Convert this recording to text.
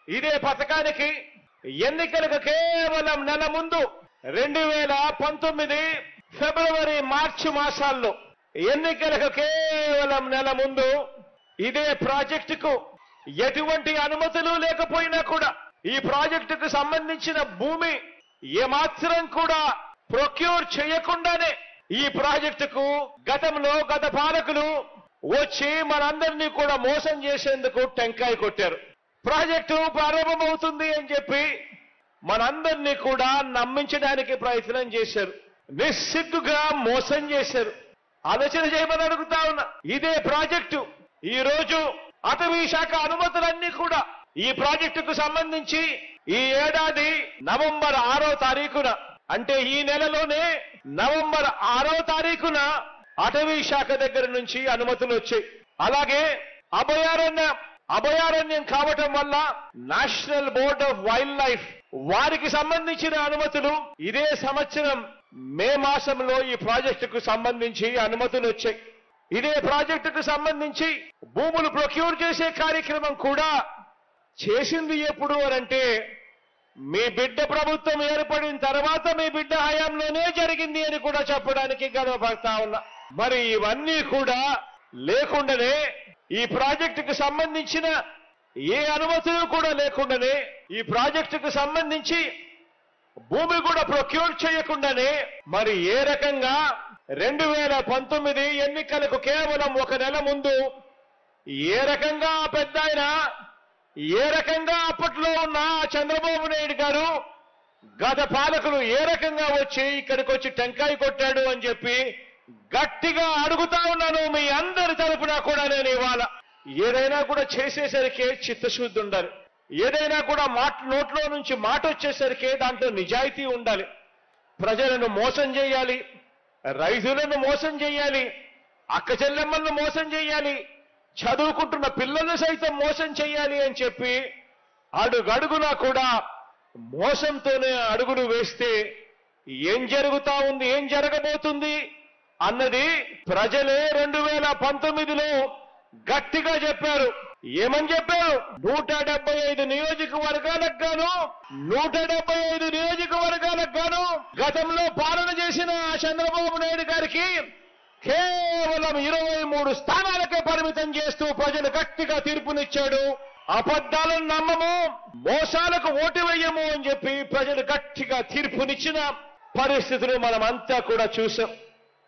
ఇదే పథకానికి ఎన్నికలకు కేవలం నెల ముందు రెండు వేల పంతొమ్మిది ఫిబ్రవరి మార్చి మాసాల్లో ఎన్నికలకు కేవలం నెల ముందు ఇదే ప్రాజెక్టుకు ఎటువంటి అనుమతులు లేకపోయినా కూడా ఈ ప్రాజెక్టుకు సంబంధించిన భూమి ఏమాత్రం కూడా ప్రొక్యూర్ చేయకుండానే ఈ ప్రాజెక్టుకు గతంలో గత పాలకులు వచ్చి మనందరినీ కూడా మోసం చేసేందుకు టెంకాయ కొట్టారు ప్రాజెక్టు ప్రారంభమవుతుంది అని చెప్పి మనందరినీ కూడా నమ్మించడానికి ప్రయత్నం చేశారు నిస్సిగ్గుగా మోసం చేశారు ఆలోచన చేయమని అడుగుతా ఉన్నా ఇదే ప్రాజెక్టు ఈ రోజు అటవీ శాఖ అనుమతులన్నీ కూడా ఈ ప్రాజెక్టుకు సంబంధించి ఈ ఏడాది నవంబర్ ఆరో తారీఖున అంటే ఈ నెలలోనే నవంబర్ ఆరో తారీఖున అటవీ శాఖ దగ్గర నుంచి అనుమతులు వచ్చాయి అలాగే అభయారణ్య అభయారణ్యం కావటం వల్ల national board of wildlife వారికి సంబంధించిన అనుమతులు ఇదే సంవత్సరం మే మాసంలో ఈ ప్రాజెక్టుకు సంబంధించి అనుమతులు వచ్చాయి ఇదే ప్రాజెక్టుకు సంబంధించి భూములు ప్రొక్యూర్ చేసే కార్యక్రమం కూడా చేసింది ఎప్పుడు అనంటే మీ బిడ్డ ప్రభుత్వం ఏర్పడిన తర్వాత మీ బిడ్డ హయాంలోనే జరిగింది అని కూడా చెప్పడానికి గర్వపడతా ఉన్నా మరి ఇవన్నీ కూడా లేకుండానే ఈ ప్రాజెక్టుకు సంబంధించిన ఏ అనుమతులు కూడా లేకుండానే ఈ ప్రాజెక్టుకు సంబంధించి భూమి కూడా ప్రొక్యూర్ చేయకుండానే మరి ఏ రకంగా రెండు వేల పంతొమ్మిది ఎన్నికలకు కేవలం ఒక నెల ముందు ఏ రకంగా ఆ పెద్ద ఆయన ఏ రకంగా అప్పట్లో ఉన్న చంద్రబాబు నాయుడు గారు గత పాలకులు ఏ రకంగా వచ్చి ఇక్కడికి వచ్చి టెంకాయ కొట్టాడు అని చెప్పి గట్టిగా అడుగుతా ఉన్నాను మీ అందరి తరపున కూడా నేను ఇవాళ ఏదైనా కూడా చేసేసరికి చిత్తశుద్ధి ఉండాలి ఏదైనా కూడా మాట నోట్లో నుంచి మాట వచ్చేసరికి దాంట్లో నిజాయితీ ఉండాలి ప్రజలను మోసం చేయాలి రైతులను మోసం చేయాలి అక్క చెల్లెమ్మలను మోసం చేయాలి చదువుకుంటున్న పిల్లలను సైతం మోసం చేయాలి అని చెప్పి అడుగడుగునా కూడా మోసంతోనే అడుగులు వేస్తే ఏం జరుగుతా ఉంది ఏం జరగబోతుంది అన్నది ప్రజలే రెండు వేల పంతొమ్మిదిలో గట్టిగా చెప్పారు ఏమని చెప్పారు నూట డెబ్బై ఐదు నియోజకవర్గాలకు గాను నూట డెబ్బై ఐదు నియోజకవర్గాలకు గాను గతంలో పాలన చేసిన చంద్రబాబు నాయుడు గారికి కేవలం ఇరవై మూడు స్థానాలకే పరిమితం చేస్తూ ప్రజలు గట్టిగా తీర్పునిచ్చాడు అబద్ధాలను నమ్మము మోసాలకు ఓటు వేయము అని చెప్పి ప్రజలు గట్టిగా తీర్పునిచ్చిన పరిస్థితులు మనమంతా కూడా చూసాం